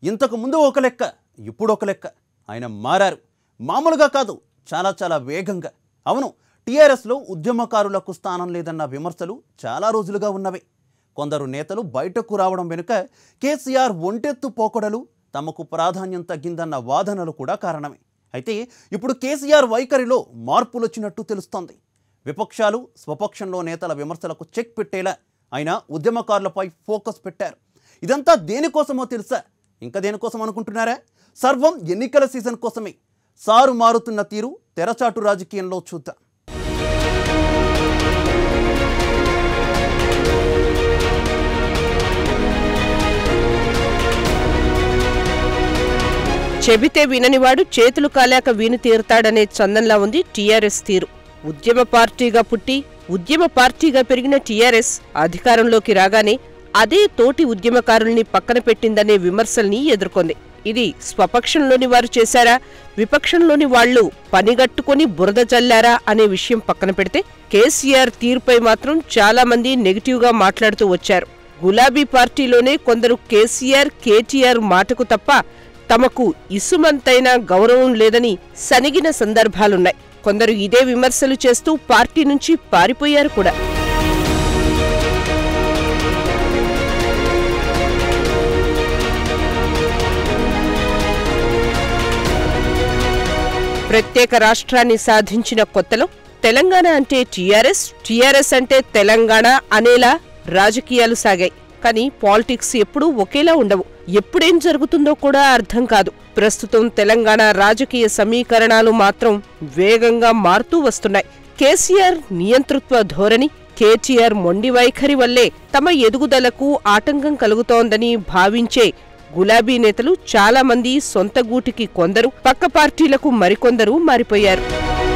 ఇంతకు ముందు ఒక లెక్క ఇప్పుడు ఒక లెక్క ఆయన మారారు మామూలుగా కాదు చాలా చాలా వేగంగా అవును టీఆర్ఎస్లో ఉద్యమకారులకు స్థానం లేదన్న విమర్శలు చాలా రోజులుగా ఉన్నవే కొందరు నేతలు బయటకు రావడం వెనుక కేసీఆర్ ఒంటెత్తు పోకడలు తమకు ప్రాధాన్యం తగ్గిందన్న వాదనలు కూడా కారణమే అయితే ఇప్పుడు కేసీఆర్ వైఖరిలో మార్పులు వచ్చినట్టు తెలుస్తోంది విపక్షాలు స్వపక్షంలో నేతల విమర్శలకు చెక్ పెట్టేలా ఆయన ఉద్యమకారులపై ఫోకస్ పెట్టారు ఇదంతా దేనికోసమో తెలుసా ఇంకా దేనికోసం అనుకుంటున్నారా సర్వం ఎన్నికల సీజన్ కోసమే సారు మారుతున్న తీరు తెరచాటు రాజకీయంలో చూద్దాం చెబితే విననివాడు చేతులు కాలాక వీని తీరుతాడనే చందంలా ఉంది టీఆర్ఎస్ తీరు ఉద్యమ పార్టీగా పుట్టి ఉద్యమ పార్టీగా పెరిగిన టీఆర్ఎస్ అధికారంలోకి రాగానే అదే తోటి ఉద్యమకారుల్ని పక్కన పెట్టిందనే విమర్శల్ని ఎదుర్కొంది ఇది స్వపక్షంలోని వారు చేశారా విపక్షంలోని వాళ్లు పనిగట్టుకొని బురద చల్లారా అనే విషయం పక్కన పెడితే కేసీఆర్ తీరుపై మాత్రం చాలా మంది నెగిటివ్గా మాట్లాడుతూ వచ్చారు గులాబీ పార్టీలోనే కొందరు కేసీఆర్ కేటీఆర్ మాటకు తప్ప తమకు ఇసుమంతైనా గౌరవం లేదని సనిగిన సందర్భాలున్నాయి కొందరు ఇదే విమర్శలు చేస్తూ పార్టీ నుంచి పారిపోయారు కూడా ప్రత్యేక రాష్ట్రాన్ని సాధించిన కొత్తలో తెలంగాణ అంటే టీఆర్ఎస్ టీఆర్ఎస్ అంటే తెలంగాణ అనేలా రాజకీయాలు సాగాయి కానీ పాలిటిక్స్ ఎప్పుడూ ఒకేలా ఉండవు ఎప్పుడేం జరుగుతుందో కూడా అర్థం కాదు ప్రస్తుతం తెలంగాణ రాజకీయ సమీకరణాలు మాత్రం వేగంగా మారుతూ వస్తున్నాయి కేసీఆర్ నియంతృత్వ ధోరణి కేటీఆర్ మొండి వైఖరి వల్లే తమ ఎదుగుదలకు ఆటంకం కలుగుతోందని భావించే గులాబీ నేతలు చాలా మంది సొంత గూటికి కొందరు పక్క పార్టీలకు మరికొందరు మారిపోయారు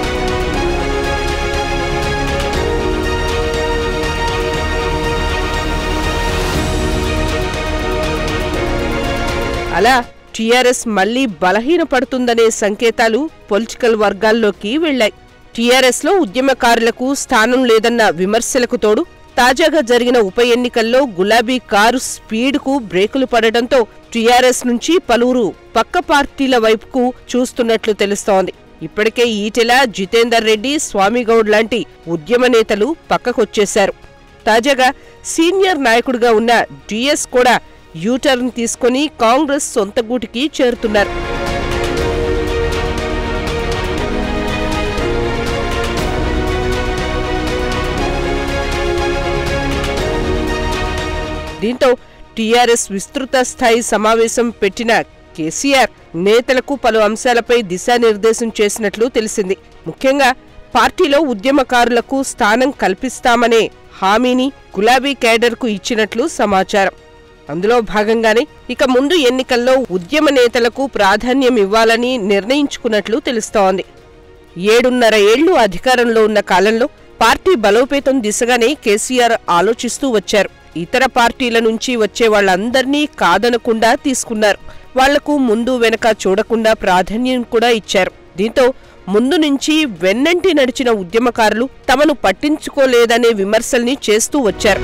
అలా టీఆర్ఎస్ మళ్లీ బలహీనపడుతుందనే సంకేతాలు పొలిటికల్ వర్గాల్లోకి వెళ్లాయి టీఆర్ఎస్ లో ఉద్యమకారులకు స్థానం లేదన్న విమర్శలకు తోడు తాజాగా జరిగిన ఉప ఎన్నికల్లో గులాబీ కారు స్పీడ్కు బ్రేకులు పడడంతో టీఆర్ఎస్ నుంచి పలువురు పక్క పార్టీల వైపుకు చూస్తున్నట్లు తెలుస్తోంది ఇప్పటికే ఈటెల జితేందర్ రెడ్డి స్వామిగౌడ్ లాంటి ఉద్యమ నేతలు పక్కకొచ్చేశారు తాజాగా సీనియర్ నాయకుడిగా ఉన్న డిఎస్ కూడా యూటర్న్ తీసుకుని కాంగ్రెస్ సొంత గూటికి చేరుతున్నారు దీంతో టీఆర్ఎస్ విస్తృత స్థాయి సమావేశం పెట్టిన కేసీఆర్ నేతలకు పలు అంశాలపై దిశానిర్దేశం చేసినట్లు తెలిసింది ముఖ్యంగా పార్టీలో ఉద్యమకారులకు స్థానం కల్పిస్తామనే హామీని గులాబీ కేడర్కు ఇచ్చినట్లు సమాచారం అందులో భాగంగానే ఇక ముందు ఎన్నికల్లో ఉద్యమ నేతలకు ప్రాధాన్యం ఇవ్వాలని నిర్ణయించుకున్నట్లు తెలుస్తోంది ఏడున్నర ఏళ్లు అధికారంలో ఉన్న కాలంలో పార్టీ బలోపేతం దిశగానే కేసీఆర్ ఆలోచిస్తూ వచ్చారు ఇతర పార్టీల నుంచి వచ్చే వాళ్ళందర్నీ కాదనకుండా తీసుకున్నారు వాళ్లకు ముందు వెనక చూడకుండా ప్రాధాన్యం కూడా ఇచ్చారు దీంతో ముందు నుంచి వెన్నంటి నడిచిన ఉద్యమకారులు తమను పట్టించుకోలేదనే విమర్శల్ని చేస్తూ వచ్చారు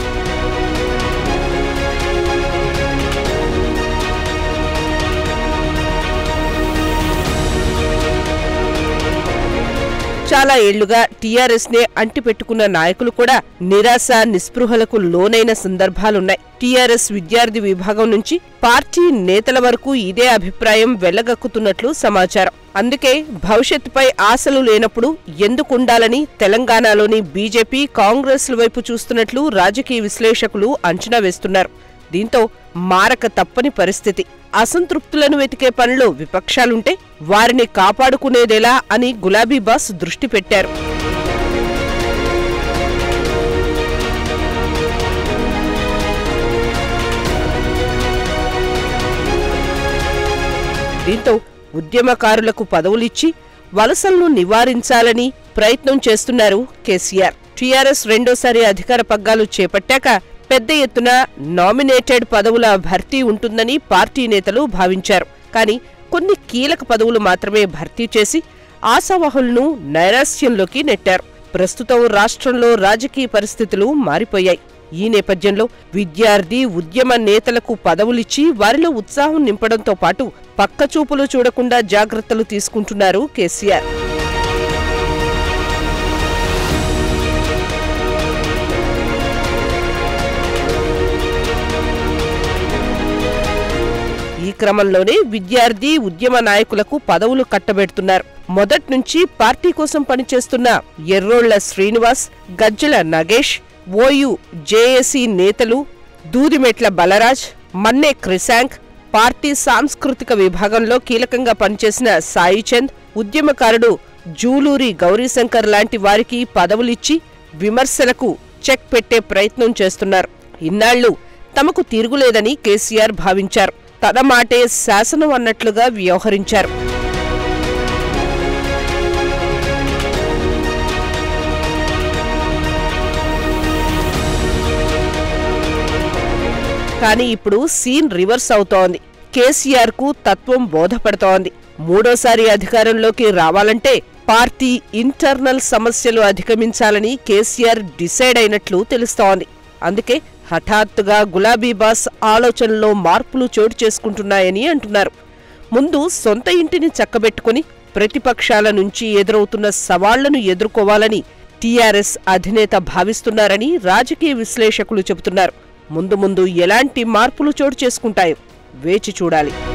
చాలా ఏళ్లుగా టీఆర్ఎస్ నే అంటిపెట్టుకున్న నాయకులు కూడా నిరాశ నిస్పృహలకు లోనైన సందర్భాలున్నాయి టీఆర్ఎస్ విద్యార్థి విభాగం నుంచి పార్టీ నేతల వరకు ఇదే అభిప్రాయం వెళ్లగక్కుతున్నట్లు సమాచారం అందుకే భవిష్యత్తుపై ఆశలు లేనప్పుడు ఎందుకుండాలని తెలంగాణలోని బీజేపీ కాంగ్రెస్ల వైపు చూస్తున్నట్లు రాజకీయ విశ్లేషకులు అంచనా వేస్తున్నారు దీంతో మారక తప్పని పరిస్థితి అసంతృప్తులను వెతికే పనిలో విపక్షాలుంటే వారిని కాపాడుకునేదెలా అని గులాబీ బాస్ దృష్టి పెట్టారు దీంతో ఉద్యమకారులకు పదవులిచ్చి వలసలను నివారించాలని ప్రయత్నం చేస్తున్నారు కేసీఆర్ టీఆర్ఎస్ రెండోసారి అధికార పగ్గాలు చేపట్టాక పెద్ద ఎత్తున నామినేటెడ్ పదవుల భర్తీ ఉంటుందని పార్టీ నేతలు భావించారు కానీ కొన్ని కీలక పదవులు మాత్రమే భర్తీ చేసి ఆశావహులను నైరాస్యంలోకి నెట్టారు ప్రస్తుతం రాష్ట్రంలో రాజకీయ పరిస్థితులు మారిపోయాయి ఈ నేపథ్యంలో విద్యార్థి ఉద్యమ నేతలకు పదవులిచ్చి వారిలో ఉత్సాహం నింపడంతో పాటు పక్కచూపులు చూడకుండా జాగ్రత్తలు తీసుకుంటున్నారు కేసీఆర్ ఈ క్రమంలోనే విద్యార్థి ఉద్యమ నాయకులకు పదవులు కట్టబెడుతున్నారు మొదట్నుంచి పార్టీ కోసం పనిచేస్తున్న ఎర్రోళ్ల శ్రీనివాస్ గజ్జల నగేష్ ఓయు జేఏసీ నేతలు దూదిమెట్ల బలరాజ్ మన్నే క్రిశాంక్ పార్టీ సాంస్కృతిక విభాగంలో కీలకంగా పనిచేసిన సాయిచంద్ ఉద్యమకారుడు జూలూరి గౌరీశంకర్ లాంటి వారికి పదవులిచ్చి విమర్శలకు చెక్ పెట్టే ప్రయత్నం చేస్తున్నారు ఇన్నాళ్లు తమకు తిరుగులేదని కేసీఆర్ భావించారు తన మాటే శాసనం అన్నట్లుగా వ్యవహరించారు కానీ ఇప్పుడు సీన్ రివర్స్ అవుతోంది కేసీఆర్ కు తత్వం బోధపడుతోంది మూడోసారి అధికారంలోకి రావాలంటే పార్టీ ఇంటర్నల్ సమస్యలు అధిగమించాలని కేసీఆర్ డిసైడ్ అయినట్లు తెలుస్తోంది అందుకే హఠాత్తుగా గులాబీ బాస్ ఆలోచనలో మార్పులు చోటు చేసుకుంటున్నాయని అంటున్నారు ముందు సొంత ఇంటిని చక్కబెట్టుకుని ప్రతిపక్షాల నుంచి ఎదురవుతున్న సవాళ్లను ఎదుర్కోవాలని టీఆర్ఎస్ అధినేత భావిస్తున్నారని రాజకీయ విశ్లేషకులు చెబుతున్నారు ముందు ముందు ఎలాంటి మార్పులు చోటు చేసుకుంటాయో వేచి చూడాలి